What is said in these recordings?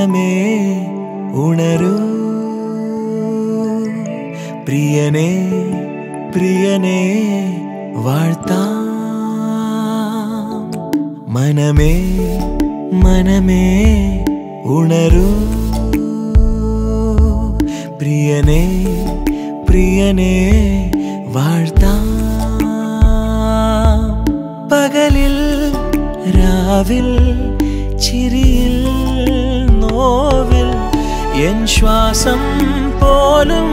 മനമേ ഉണരൂ പ്രിയനേ പ്രിയനേ വാഴ്ത്താം മനമേ മനമേ ഉണരൂ പ്രിയനേ പ്രിയനേ വാഴ്ത്താം പകലിൽ രാവിൽ ചിരിയിൽ നോവിൽ എൻ ശ്വാസം പോലും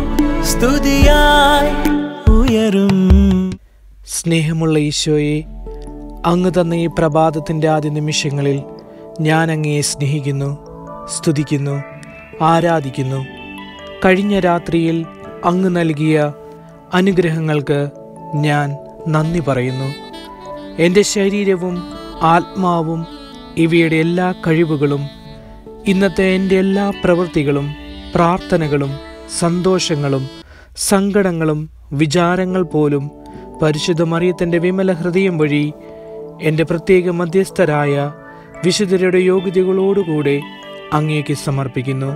സ്തുതിയായി ഉയരും സ്നേഹമുള്ള ഈശോയെ അങ്ങ് തന്ന ഈ പ്രഭാതത്തിൻ്റെ ആദ്യ നിമിഷങ്ങളിൽ ഞാൻ അങ്ങയെ സ്നേഹിക്കുന്നു സ്തുതിക്കുന്നു ആരാധിക്കുന്നു കഴിഞ്ഞ രാത്രിയിൽ അങ്ങ് നൽകിയ അനുഗ്രഹങ്ങൾക്ക് ഞാൻ നന്ദി പറയുന്നു എൻ്റെ ശരീരവും ആത്മാവും ഇവയുടെ എല്ലാ കഴിവുകളും ഇന്നത്തെ എൻ്റെ എല്ലാ പ്രവൃത്തികളും പ്രാർത്ഥനകളും സന്തോഷങ്ങളും സങ്കടങ്ങളും വിചാരങ്ങൾ പോലും പരിശുദ്ധ മറിയത്തിൻ്റെ വിമല ഹൃദയം വഴി എൻ്റെ പ്രത്യേക മധ്യസ്ഥരായ വിശുദ്ധരുടെ യോഗ്യതകളോടുകൂടെ അങ്ങേക്ക് സമർപ്പിക്കുന്നു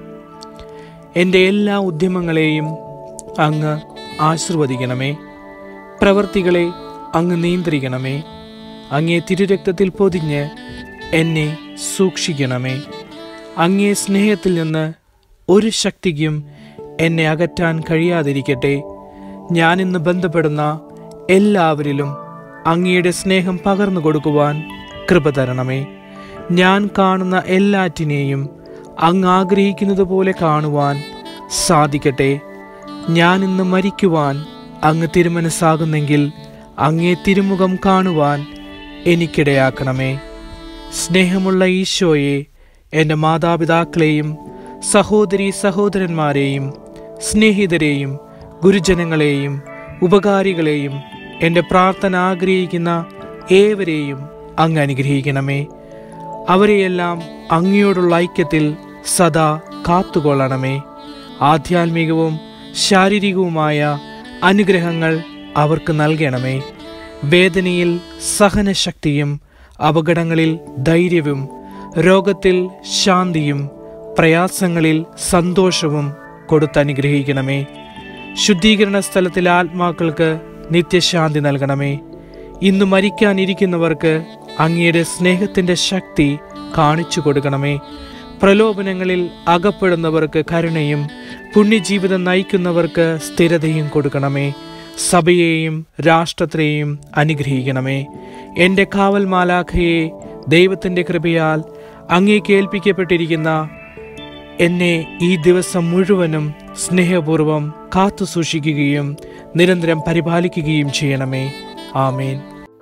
എൻ്റെ എല്ലാ ഉദ്യമങ്ങളെയും അങ്ങ് ആശീർവദിക്കണമേ പ്രവർത്തികളെ അങ്ങ് നിയന്ത്രിക്കണമേ അങ്ങേ തിരുരക്തത്തിൽ പൊതിഞ്ഞ് എന്നെ സൂക്ഷിക്കണമേ അങ്ങേ സ്നേഹത്തിൽ നിന്ന് ഒരു ശക്തിക്കും എന്നെ അകറ്റാൻ കഴിയാതിരിക്കട്ടെ ഞാനിന്ന് ബന്ധപ്പെടുന്ന എല്ലാവരിലും അങ്ങയുടെ സ്നേഹം പകർന്നു കൊടുക്കുവാൻ കൃപ തരണമേ ഞാൻ കാണുന്ന എല്ലാറ്റിനെയും അങ്ങ് ആഗ്രഹിക്കുന്നത് പോലെ കാണുവാൻ സാധിക്കട്ടെ ഞാൻ ഇന്ന് മരിക്കുവാൻ അങ്ങ് തിരുമനസ്സാകുന്നെങ്കിൽ അങ്ങേ തിരുമുഖം കാണുവാൻ എനിക്കിടയാക്കണമേ സ്നേഹമുള്ള ഈശോയെ എൻ്റെ മാതാപിതാക്കളെയും സഹോദരി സഹോദരന്മാരെയും സ്നേഹിതരെയും ഗുരുജനങ്ങളെയും ഉപകാരികളെയും എൻ്റെ പ്രാർത്ഥന ആഗ്രഹിക്കുന്ന ഏവരെയും അങ്ങ് അനുഗ്രഹിക്കണമേ അവരെയെല്ലാം അങ്ങയോടുള്ള ഐക്യത്തിൽ സദാ കാത്തുകൊള്ളണമേ ആധ്യാത്മികവും ശാരീരികവുമായ അനുഗ്രഹങ്ങൾ അവർക്ക് നൽകണമേ വേദനയിൽ സഹനശക്തിയും അപകടങ്ങളിൽ ധൈര്യവും രോഗത്തിൽ ശാന്തിയും പ്രയാസങ്ങളിൽ സന്തോഷവും കൊടുത്തനുഗ്രഹിക്കണമേ ശുദ്ധീകരണ സ്ഥലത്തിലെ ആത്മാക്കൾക്ക് നിത്യശാന്തി നൽകണമേ ഇന്ന് മരിക്കാനിരിക്കുന്നവർക്ക് അങ്ങയുടെ സ്നേഹത്തിന്റെ ശക്തി കാണിച്ചു കൊടുക്കണമേ പ്രലോഭനങ്ങളിൽ അകപ്പെടുന്നവർക്ക് കരുണയും പുണ്യജീവിതം നയിക്കുന്നവർക്ക് സ്ഥിരതയും കൊടുക്കണമേ സഭയെയും രാഷ്ട്രത്തെയും അനുഗ്രഹിക്കണമേ എൻ്റെ കാവൽ മാലാഖയെ ദൈവത്തിൻ്റെ കൃപയാൽ അങ്ങേക്ക് ഏൽപ്പിക്കപ്പെട്ടിരിക്കുന്ന എന്നെ ഈ ദിവസം മുഴുവനും സ്നേഹപൂർവം കാത്തു സൂക്ഷിക്കുകയും നിരന്തരം പരിപാലിക്കുകയും ചെയ്യണമേ ആമേൻ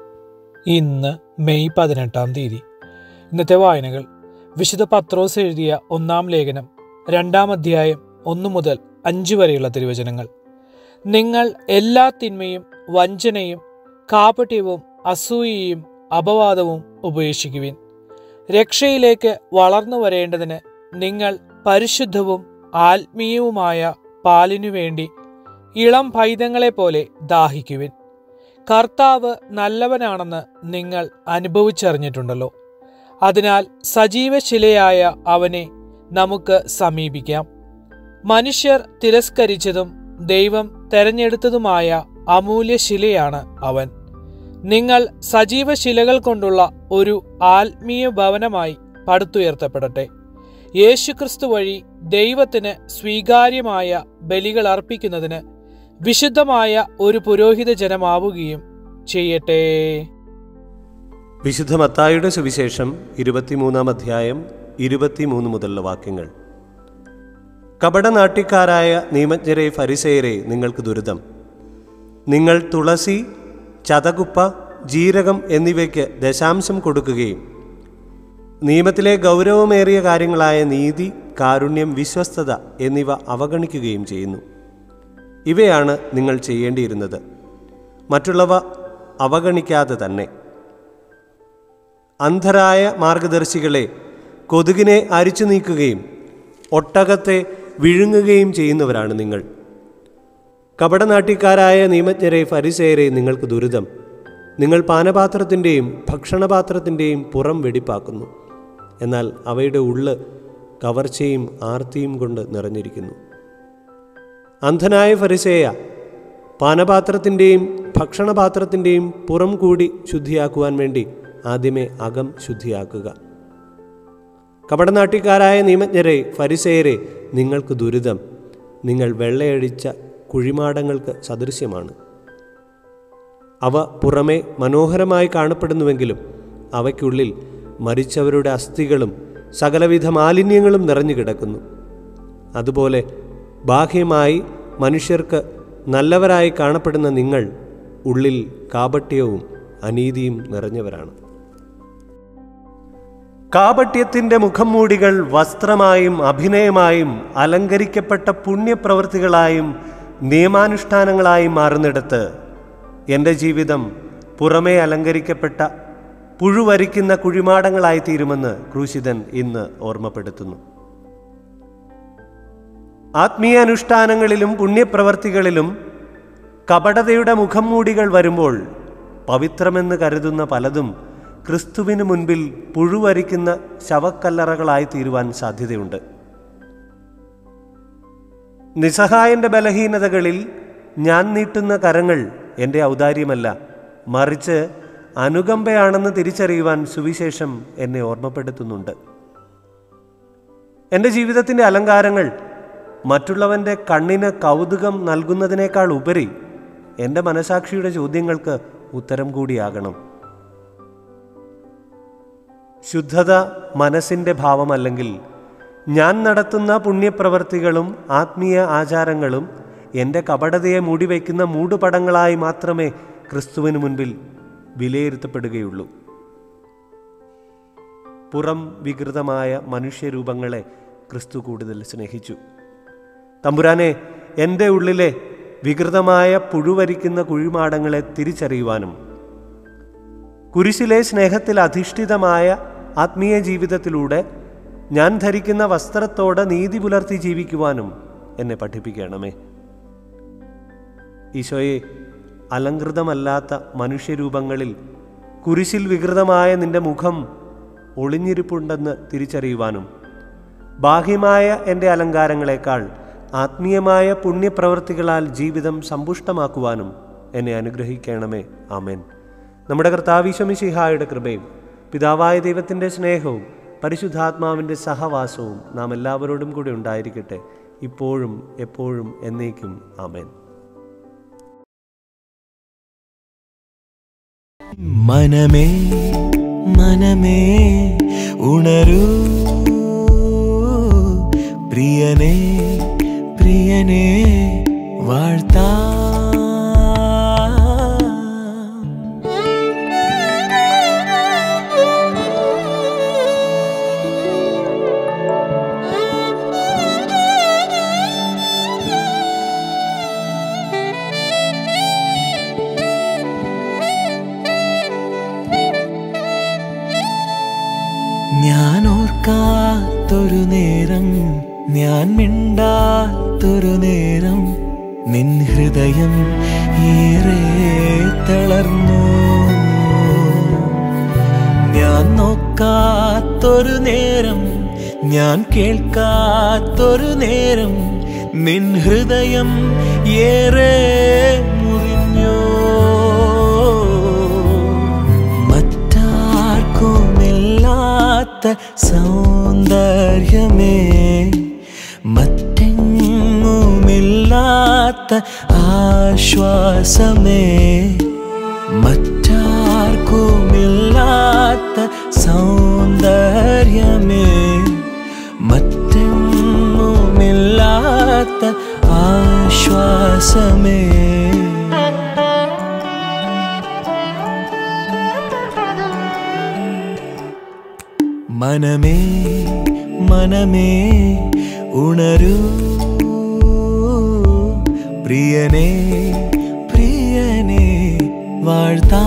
ഇന്ന് മെയ് പതിനെട്ടാം തീയതി ഇന്നത്തെ വായനകൾ വിശുദ്ധ പത്രോസ് എഴുതിയ ഒന്നാം ലേഖനം രണ്ടാം അധ്യായം ഒന്നു മുതൽ അഞ്ച് വരെയുള്ള തിരുവചനങ്ങൾ നിങ്ങൾ എല്ലാ തിന്മയും വഞ്ചനയും കാപട്യവും അസൂയയും അപവാദവും ഉപേക്ഷിക്കുവിൻ രക്ഷയിലേക്ക് വളർന്നു വരേണ്ടതിന് നിങ്ങൾ പരിശുദ്ധവും ആത്മീയവുമായ പാലിനു വേണ്ടി ഇളം പൈതങ്ങളെ പോലെ ദാഹിക്കുവിൻ കർത്താവ് നല്ലവനാണെന്ന് നിങ്ങൾ അനുഭവിച്ചറിഞ്ഞിട്ടുണ്ടല്ലോ അതിനാൽ സജീവശിലയായ അവനെ നമുക്ക് സമീപിക്കാം മനുഷ്യർ തിരസ്കരിച്ചതും ദൈവം തെരഞ്ഞെടുത്തതുമായ അമൂല്യ ശിലയാണ് അവൻ നിങ്ങൾ സജീവ ശിലകൾ കൊണ്ടുള്ള ഒരു ആത്മീയ ഭവനമായി പടുത്തുയർത്തപ്പെടട്ടെ യേശുക്രിസ്തു വഴി ദൈവത്തിന് സ്വീകാര്യമായ ബലികൾ അർപ്പിക്കുന്നതിന് വിശുദ്ധമായ ഒരു പുരോഹിത ജനമാവുകയും ചെയ്യട്ടെ വിശുദ്ധ മത്തായുടെ സുവിശേഷം ഇരുപത്തിമൂന്നാം അധ്യായം ഇരുപത്തിമൂന്ന് മുതലുള്ള വാക്യങ്ങൾ കപടനാട്ടിക്കാരായ നിയമജ്ഞരെ ഫരിസേയരെ നിങ്ങൾക്ക് ദുരിതം നിങ്ങൾ തുളസി ചതകുപ്പ ജീരകം എന്നിവയ്ക്ക് ദശാംശം കൊടുക്കുകയും നിയമത്തിലെ ഗൗരവമേറിയ കാര്യങ്ങളായ നീതി കാരുണ്യം വിശ്വസ്തത എന്നിവ അവഗണിക്കുകയും ചെയ്യുന്നു ഇവയാണ് നിങ്ങൾ ചെയ്യേണ്ടിയിരുന്നത് മറ്റുള്ളവ അവഗണിക്കാതെ തന്നെ അന്ധരായ മാർഗദർശികളെ കൊതുകിനെ അരിച്ചു നീക്കുകയും ഒട്ടകത്തെ വിഴുങ്ങുകയും ചെയ്യുന്നവരാണ് നിങ്ങൾ കപടനാട്ടിക്കാരായ നിയമജ്ഞരെ ഫരിസേയരെ നിങ്ങൾക്ക് ദുരിതം നിങ്ങൾ പാനപാത്രത്തിൻ്റെയും ഭക്ഷണപാത്രത്തിൻ്റെയും പുറം വെടിപ്പാക്കുന്നു എന്നാൽ അവയുടെ ഉള്ള് കവർച്ചയും ആർത്തിയും കൊണ്ട് നിറഞ്ഞിരിക്കുന്നു അന്ധനായ ഫരിസേയ പാനപാത്രത്തിൻ്റെയും ഭക്ഷണപാത്രത്തിൻ്റെയും പുറം കൂടി ശുദ്ധിയാക്കുവാൻ വേണ്ടി ആദ്യമേ അകം ശുദ്ധിയാക്കുക കപടനാട്ടിക്കാരായ നിയമജ്ഞരെ ഫരിസേയരെ നിങ്ങൾക്ക് ദുരിതം നിങ്ങൾ വെള്ളയടിച്ച കുഴിമാടങ്ങൾക്ക് സദൃശ്യമാണ് അവ പുറമേ മനോഹരമായി കാണപ്പെടുന്നുവെങ്കിലും അവയ്ക്കുള്ളിൽ മരിച്ചവരുടെ അസ്ഥികളും സകലവിധ മാലിന്യങ്ങളും നിറഞ്ഞു കിടക്കുന്നു അതുപോലെ ബാഹ്യമായി മനുഷ്യർക്ക് നല്ലവരായി കാണപ്പെടുന്ന നിങ്ങൾ ഉള്ളിൽ കാപട്യവും അനീതിയും നിറഞ്ഞവരാണ് കാപട്യത്തിൻ്റെ മുഖം മൂടികൾ വസ്ത്രമായും അഭിനയമായും അലങ്കരിക്കപ്പെട്ട പുണ്യപ്രവൃത്തികളായും നിയമാനുഷ്ഠാനങ്ങളായും മാറുന്നിടത്ത് എൻ്റെ ജീവിതം പുറമേ അലങ്കരിക്കപ്പെട്ട പുഴുവരിക്കുന്ന കുഴിമാടങ്ങളായി തീരുമെന്ന് ക്രൂശിതൻ ഇന്ന് ഓർമ്മപ്പെടുത്തുന്നു ആത്മീയ അനുഷ്ഠാനങ്ങളിലും പുണ്യപ്രവർത്തികളിലും കപടതയുടെ മുഖം മൂടികൾ വരുമ്പോൾ പവിത്രമെന്ന് കരുതുന്ന പലതും ക്രിസ്തുവിന് മുൻപിൽ പുഴുവരിക്കുന്ന ശവക്കല്ലറകളായി തീരുവാൻ സാധ്യതയുണ്ട് നിസ്സഹായന്റെ ബലഹീനതകളിൽ ഞാൻ നീട്ടുന്ന കരങ്ങൾ എൻ്റെ ഔദാര്യമല്ല മറിച്ച് അനുകമ്പയാണെന്ന് തിരിച്ചറിയുവാൻ സുവിശേഷം എന്നെ ഓർമ്മപ്പെടുത്തുന്നുണ്ട് എൻ്റെ ജീവിതത്തിൻ്റെ അലങ്കാരങ്ങൾ മറ്റുള്ളവൻ്റെ കണ്ണിന് കൗതുകം നൽകുന്നതിനേക്കാൾ ഉപരി എൻ്റെ മനസാക്ഷിയുടെ ചോദ്യങ്ങൾക്ക് ഉത്തരം കൂടിയാകണം ശുദ്ധത മനസ്സിൻ്റെ ഭാവമല്ലെങ്കിൽ ഞാൻ നടത്തുന്ന പുണ്യപ്രവർത്തികളും ആത്മീയ ആചാരങ്ങളും എൻ്റെ കപടതയെ മൂടിവെക്കുന്ന മൂടുപടങ്ങളായി മാത്രമേ ക്രിസ്തുവിന് മുൻപിൽ വിലയിരുത്തപ്പെടുകയുള്ളൂ പുറം വികൃതമായ മനുഷ്യരൂപങ്ങളെ ക്രിസ്തു കൂടുതൽ സ്നേഹിച്ചു തമ്പുരാനെ എൻ്റെ ഉള്ളിലെ വികൃതമായ പുഴുവരിക്കുന്ന കുഴിമാടങ്ങളെ തിരിച്ചറിയുവാനും കുരിശിലെ സ്നേഹത്തിൽ അധിഷ്ഠിതമായ ആത്മീയ ജീവിതത്തിലൂടെ ഞാൻ ധരിക്കുന്ന വസ്ത്രത്തോടെ നീതി പുലർത്തി ജീവിക്കുവാനും എന്നെ പഠിപ്പിക്കണമേ ഈശോയെ അലങ്കൃതമല്ലാത്ത മനുഷ്യരൂപങ്ങളിൽ കുരിശിൽ വികൃതമായ നിന്റെ മുഖം ഒളിഞ്ഞിരിപ്പുണ്ടെന്ന് തിരിച്ചറിയുവാനും ബാഹ്യമായ എൻ്റെ അലങ്കാരങ്ങളെക്കാൾ ആത്മീയമായ പുണ്യപ്രവൃത്തികളാൽ ജീവിതം സമ്പുഷ്ടമാക്കുവാനും എന്നെ അനുഗ്രഹിക്കണമേ ആമേൻ നമ്മുടെ കർത്താവിശ്വമിശിഹായുടെ കൃപയും പിതാവായ ദൈവത്തിൻ്റെ സ്നേഹവും പരിശുദ്ധാത്മാവിൻ്റെ സഹവാസവും നാം എല്ലാവരോടും കൂടെ ഉണ്ടായിരിക്കട്ടെ ഇപ്പോഴും എപ്പോഴും എന്നേക്കും ആമേൻ മനമേ മനമേ ഉണരൂ പ്രിയനേ പ്രിയനേ വാഴ്ത്താ ഞാൻ ഓർക്കാത്തൊരു നേരം ഞാൻ മിണ്ടാത്തൊരു നേരം നിൻ ഹൃദയം ഏറെ തളർന്നു ഞാൻ നോക്കാത്തൊരു നേരം ഞാൻ കേൾക്കാത്തൊരു നേരം നിൻ ഹൃദയം ഏറെ മുറിഞ്ഞോ മറ്റാർക്കുമില്ലാത്ത സൗന്ദര്യമേ മറ്റെങ്ങുമില്ലാത്ത ആശ്വാസമേ മറ്റാർക്കുമില്ലാത്ത സൗന്ദര്യമേ മറ്റെങ്ങുമില്ലാത്ത ആശ്വാസമേ മനമേ മനമേ ഉണരൂ പ്രിയനേ പ്രിയനേ വാഴ്ത്താ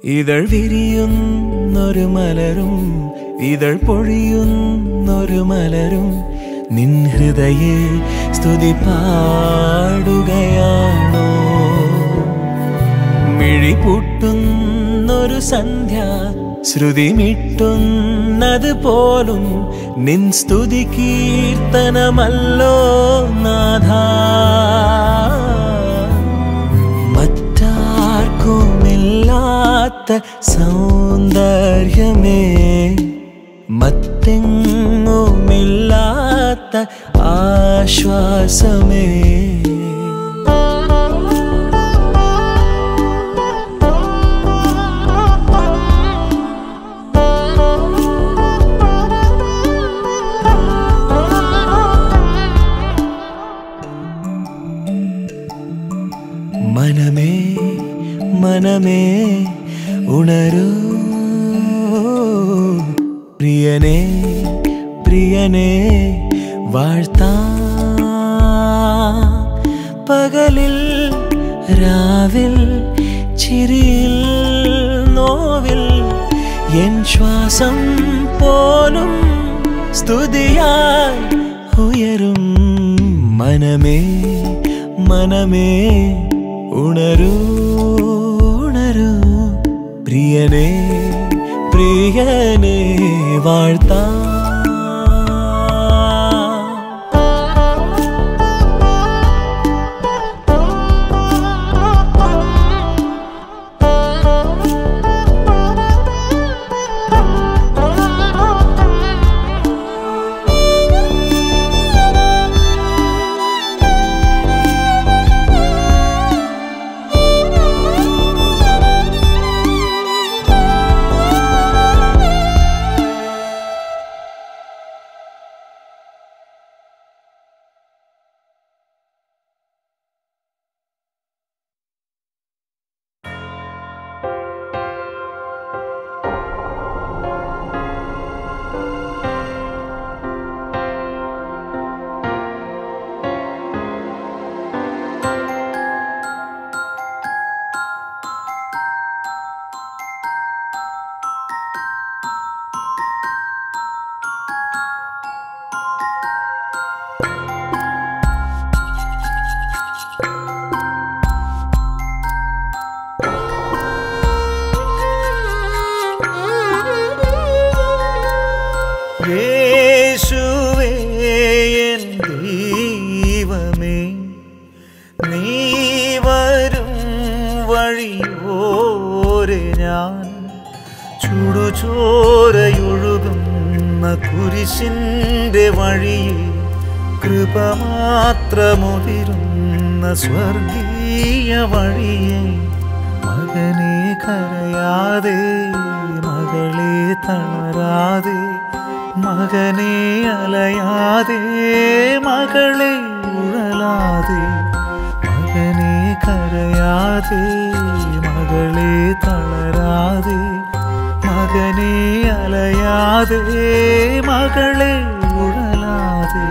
ഇതൾ വിരിയുന്നൊരു മലരും ഇതൾ പൊഴിയുന്നൊരു മലരും നിൻ ഹൃദയ സ്തുതി പാടുകയാണോ മിഴി പൂട്ടുന്നൊരു സന്ധ്യ ശ്രുതി മിട്ടുന്നത് പോലും നിൻ സ്തുതി കീർത്തനമല്ലോ നാഥ മറ്റാർക്കുമില്ലാത്ത സൗന്ദര്യമേ മത്തെങ്ങുമില്ലാത്ത ആശ്വാസമേ മനമേ മനമേ ഉണരൂ പ്രിയനേ പ്രിയനേ വാഴ്ത്താ പകലിൽ രാവിൽ ചിരിയിൽ നോവിൽ എൻ ശ്വാസം പോലും സ്തുതിയായി ഉയരും മനമേ മനമേ ഉണരൂ ഉണരൂ പ്രിയനേ പ്രിയനേ വാഴ്ത്താ യേശുവേ എൻ ദൈവമേ നീ വരും വഴിയോരെ ഞാൻ ചുടുചോരയൊഴുകുന്ന കുരിശിൻ്റെ വഴിയെ കൃപ മാത്രമുതിരുന്ന സ്വർഗീയ വഴിയെ മകനെ കരയാതെ മകളെ തളരാതെ മകനെ അലയാതെ മകളെ ഉഴലാതെ മകനെ കരയാതെ മകളെ തളരാതെ മകനെ അലയാതെ മകളെ ഉഴലാതെ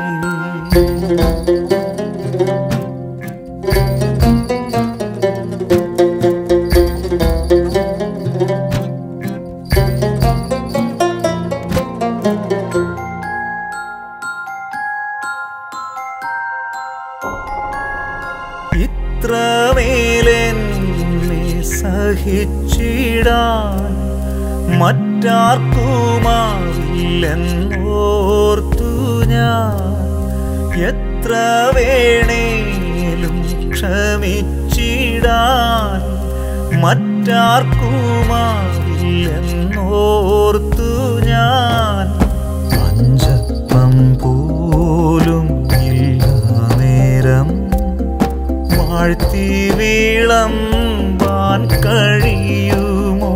ഇത്രമേലെന്നെ സഹിച്ചിടാൻ മറ്റാർക്കുമാവില്ലെന്നോർത്തു ഞാൻ എത്ര വേണേലും ക്ഷമിച്ചിടാൻ മറ്റാർക്കുമാവില്ലെന്നോർത്തു ഞാൻ പഞ്ചപ്പം പോലും ഇല്ല നേരം വാഴ്ത്തി വീളമ്പാൻ കഴിയുമോ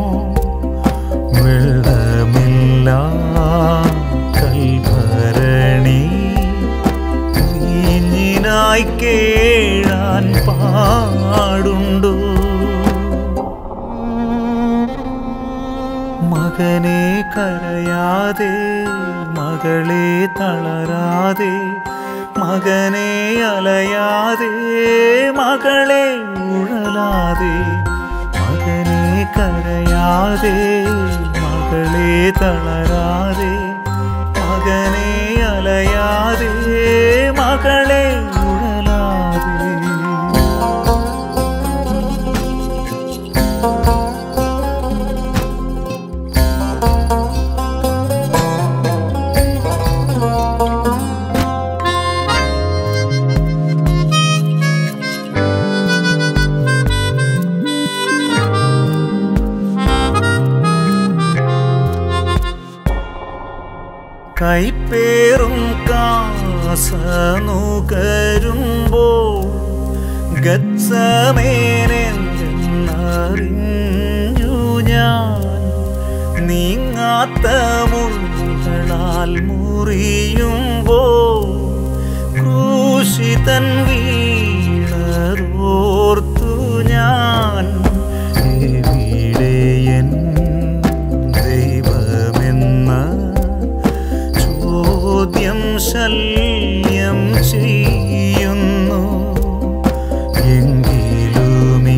വെള്ളമില്ല കൽഭരണി വീഞ്ഞിനായി കേഴാൻ പാടുണ്ടോ മകനെ കരയാതെ മകളെ തളരാതെ മകനെ അലയാതെ മകളെ ഉഴലാതെ മകനെ കരയാതെ മകളെ തളരാതെ മകനെ അലയാതെ മകളെ ഉഴലാതെ കൈപ്പേറും കാസനുകരുമ്പോൾ ഗത്സമേനെന്നറിഞ്ഞു ഞാൻ നീങ്ങാത്ത മുൾകളാൽ മുറിയുമ്പോൾ ക്രൂശിതൻ വീണതോർത്തു ഞാൻ എവിടെയൻ ദൈവമെന്ന ചോദ്യം ശല്യം ചെയ്യുന്നു എങ്കിലുമീ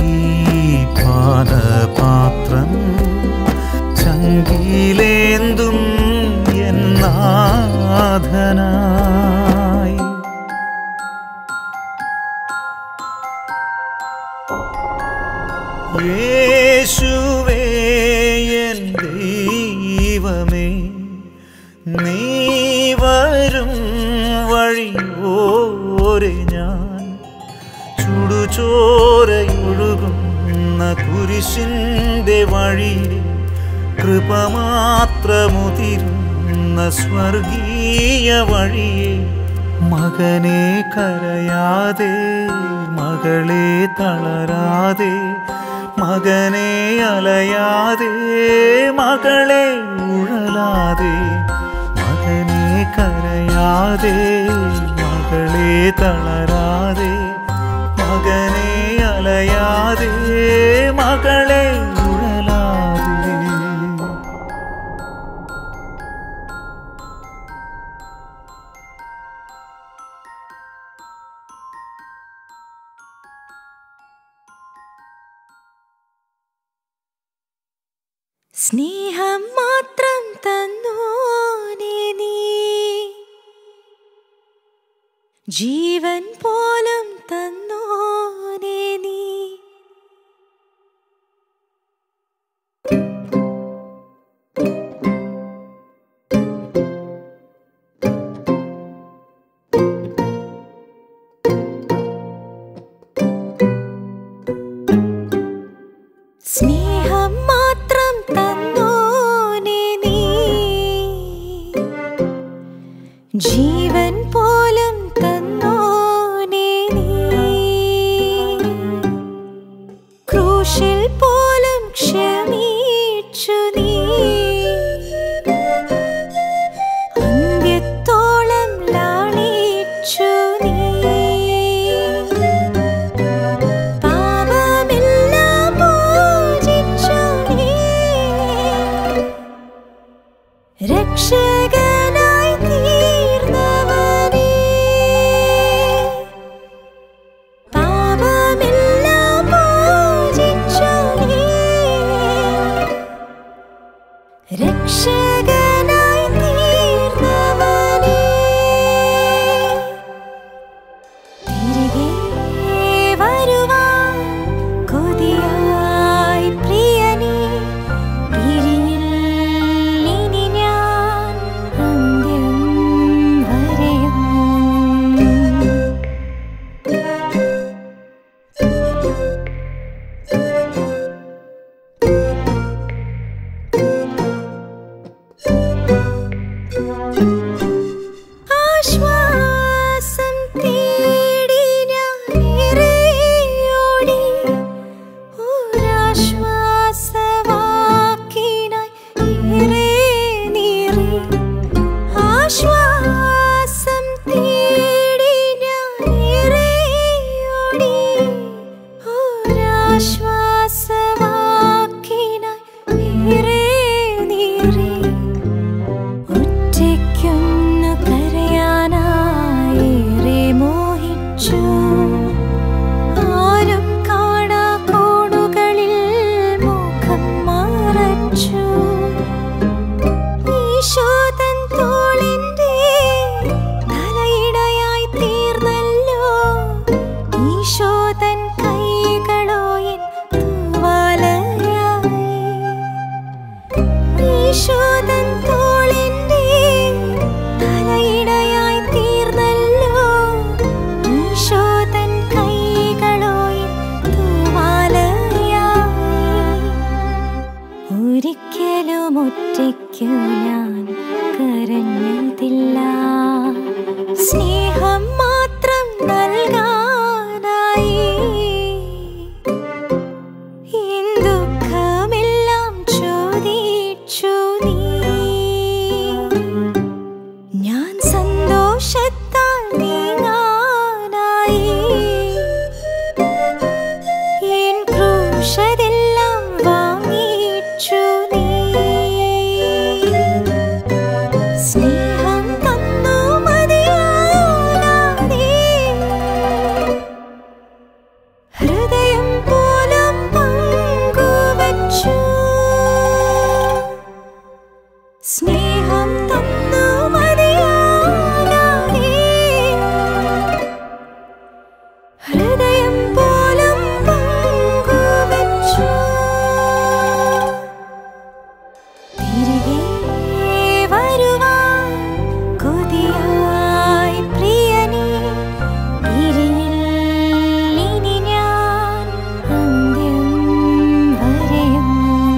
പാദപാത്രം ചങ്കിലേന്തും എന്നാഥനായി യേശുവേ എൻ ദൈവമേ നീ വരും വഴിയോരെ ഞാൻ ചുടുചോരയൊഴുകുന്ന കുരിശിൻ്റെ വഴിയിൽ കൃപ മാത്രമുതിരുന്ന സ്വർഗീയ വഴിയെ മകനെ കരയാതെ മകളെ തളരാതെ മകനെ അലയാതെ മകളെ ഉഴലാതെ മകനെ കരയാതെ മകളെ തളരാതെ മകനെ അലയാതെ മകളെ ഉഴലാതെ സ്നേഹം മാത്രം തന്നോനെ നീ ജീവൻ പോലും തന്നോനെ നീ സ്നേഹം മാത്രം തന്നോനെ നീ ജീവൻ പോലും തന്നോനെ നീ ക്രൂശിൽ പോലും ക്ഷമിച്ചു നീ അന്ത്യത്തോളം ലാളിച്ചു നീ പാപമെല്ലാം മോചിച്ചു നീ രക്ഷകനായി തീർന്നവനേ പാപമെല്ലാം മോചിച്ചു നീ രക്ഷകനായി തീർന്നവനേ തിരികെ വരുവാൻ കൊതിയായി പ്രിയനേ പിരിയിൽ ഇനി ഞാൻ അന്ത്യം വരെയും ആശ്വാസം തേടി ഞാൻ ഇറയോടി ഒരാശ്വാസവാക്കിനായി ഏറെ നീറി ആശ്വാസം തേടി ഞാൻ ഇറയോടി ഒരാശ്വാസവാക്കിനായി ഏറെ നീറി ഒറ്റയ്ക്കൊന്നു കരയാനായേറെ മോഹിച്ചു ആരും കാണാ കോണുകളിൽ മുഖം തനിക്കു ഞാൻ കരഞ്ഞതില്ല സ്നേഹം മാത്രം നൽകാനായി എൻ ദുഃഖമെല്ലാം ചോദിച്ചു നീ ഞാൻ സന്തോഷത്താൽ നീങ്ങാനായി എൻ ക്രൂശതെല്ലാം വാങ്ങിച്ചു നീ സ്നേഹം തന്നു മതിയാകാതെ ഹൃദയം പോലും പങ്കുവച്ചു സ്നേഹം തന്നു മതിയാകാതെ ഹൃദയം പോലും പങ്കുവച്ചു തിരികെ വരുവാൻ കൊതിയായി പ്രിയനേ തിരിയിൽ ഇനി ഞാൻ അന്ത്യം വരെയും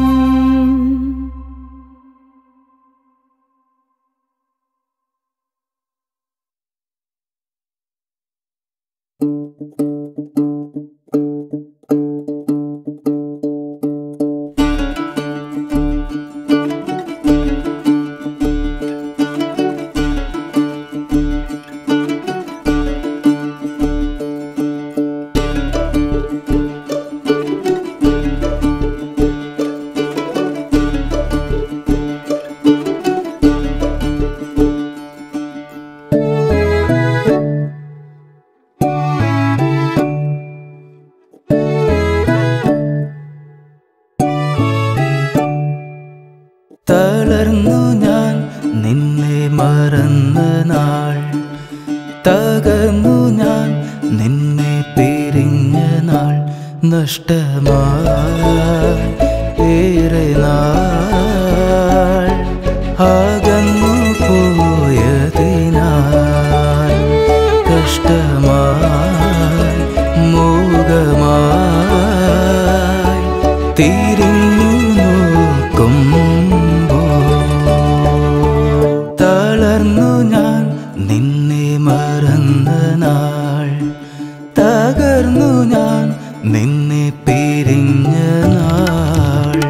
തളർന്നു ഞാൻ നിന്നെ മറന്ന നാൾ തകർന്നു ഞാൻ നിന്നെ പിരിഞ്ഞ നാൾ നഷ്ടമായി ഏറെ നാൾ അകന്നു പോയതിനാൽ കഷ്ടമായി മൂകമായി തിരിഞ്ഞു നോക്കുമ്പോ തളർന്നു ഞാൻ നിന്നെ മറന്ന നാൾ തകർന്നു ഞാൻ നിന്നെ പിരിഞ്ഞ നാൾ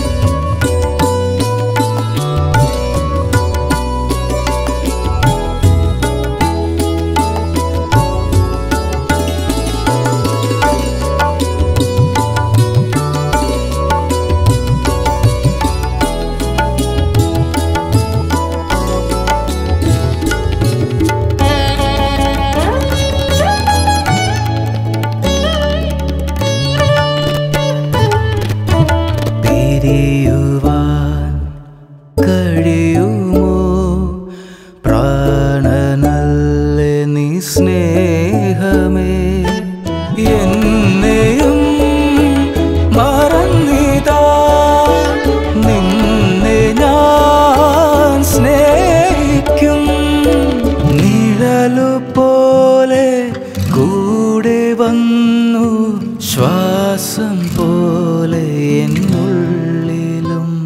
പിരിയുവാൻ കഴിയുമോ പ്രാണനല്ല നീ സ്നേഹമേ എന്നെയും മറന്നിതാ നിന്നെ ഞാൻ സ്നേഹിക്കും നിഴലു പോലെ കൂടെ വന്നു ശ്വാസം പോലെ എന്നുള്ളിലും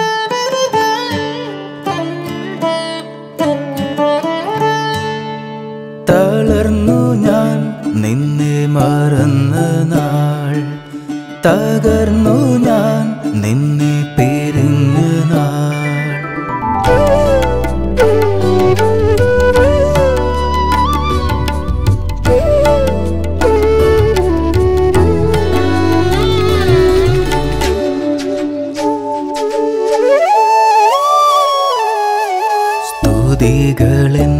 തളർന്നു ഞാൻ നിന്നെ മറന്ന നാൾ തകർന്നു ഞാൻ നിന്നെ പിരിഞ്ഞ നാൾ സ്തുതികളിൻ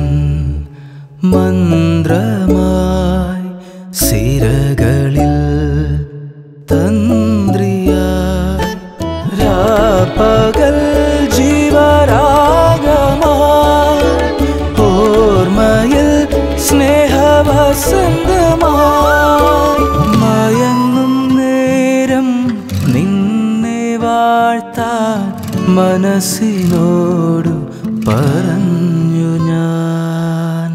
മന്ത്രമായി സിരകളിൽ തന്ത്രിയായി രാപ്പകൽ ജീവരാഗമായി ഓർമ്മയിൽ സ്നേഹവസന്തമായി മയങ്ങും നേരം നിന്നെ വാഴ്ത്താൻ മനസ്സിനോടു പറഞ്ഞു ഞാൻ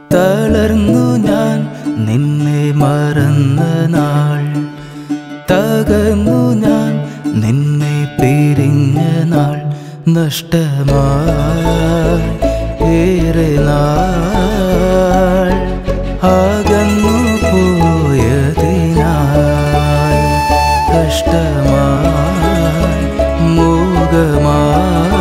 തളർന്നു ഞാൻ നിന്നെ മറന്ന നാൾ തക അകന്നു ഞാൻ നിന്നെ പിരിഞ്ഞ നാൾ നഷ്ടമായി ഏറെ നാൾ അകന്നു പോയതിനാൽ കഷ്ടമായി മോഹമായി